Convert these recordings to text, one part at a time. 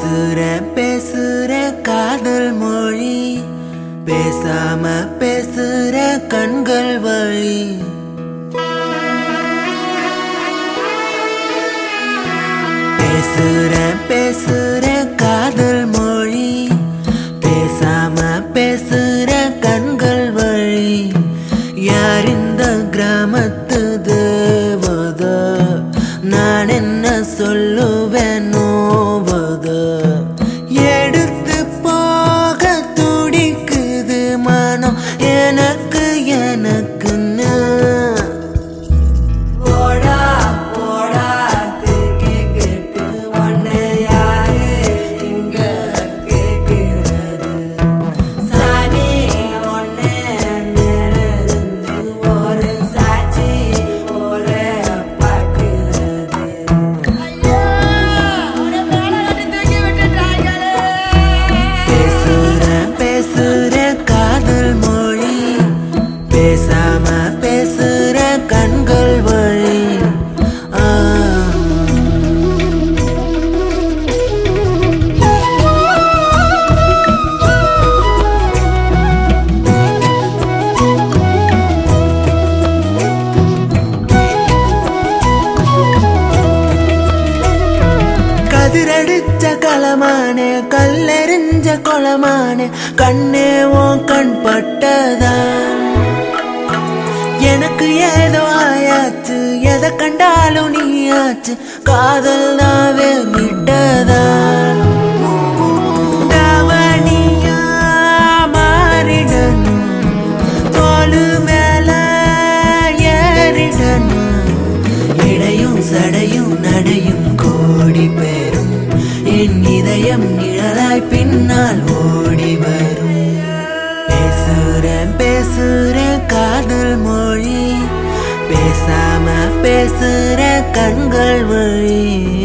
பேசுற பேசுற காதல் மொழி பேசாம பேசுற கண்கள் வழி பேசுற பேசுற காதல் மொழி பேசாம பேசுற கண்கள் வழி யார் இந்த கிராமத்து தேவத நான் என்ன சொல்லுவேன் நோவத எடுத்து போக துடிக்குது மனம் எனக்கு எனக்குன்னு போடா போடா திருக்கி கேட்டு உன்னை யாரு இங்க கேட்கிறது சாமி ஒன்னே நேரிருந்து ஒரு சாட்சி போல பார்க்கிறது பேசுற பேசுற காதல் மொழி பேசாம பேசுற கண்கள் வழி ஆ கதிரடிச்ச களமானே கல்லெறிஞ்ச கொளமானே கண்ணே உன் கண் பட்டதான் எனக்கு ஏதோ ஆயாச்சு எதை கண்டாலும் நீயாச்சு காதல் நாவே விட்டதான் தாவணியா மாறிடணும் தோலு மேல ஏறிடணும் இடையும் சடையும் நடையும் கோடி பேரும் என் இதயம் நிழலாய் பின்னால் ஓடி வரும் பேசுறேன் பேசுறேன் காதல் மொழி பேசாம பேசுற கண்கள் வழி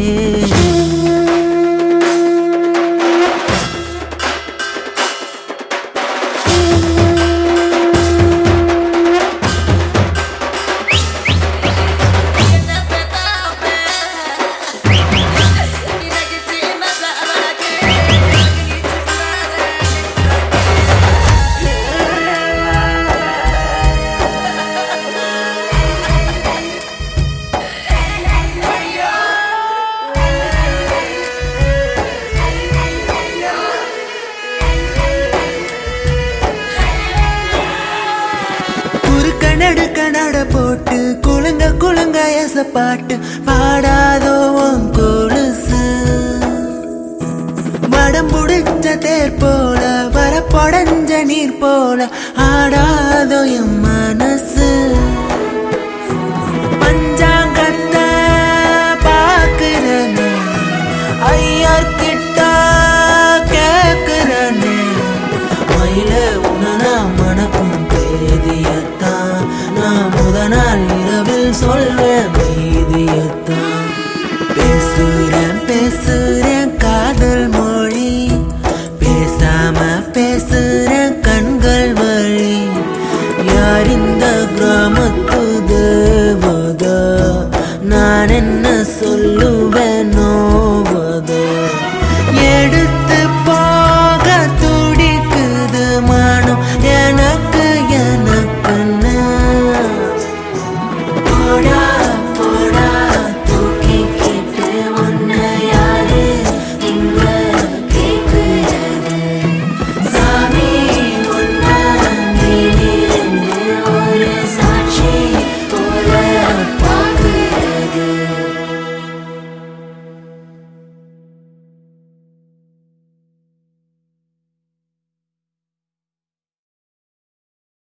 குறுக்க நடுக்க நட போட்டு குலுங்க குலுங்க எச பாட்டு பாடாதோ உன் கொலுசு வடம் புடிச்ச தேர் போல வரப்பொடஞ்ச நீர் போல ஆடாதோ என் மனசு பஞ்சாங்கத்த பாக்குறனே ஐயர் கிட்ட கேக்குறனே மயில உனனா மணக்கும் தேதியத்தான் நான் முத நாள் இரவில் சொல்வேன்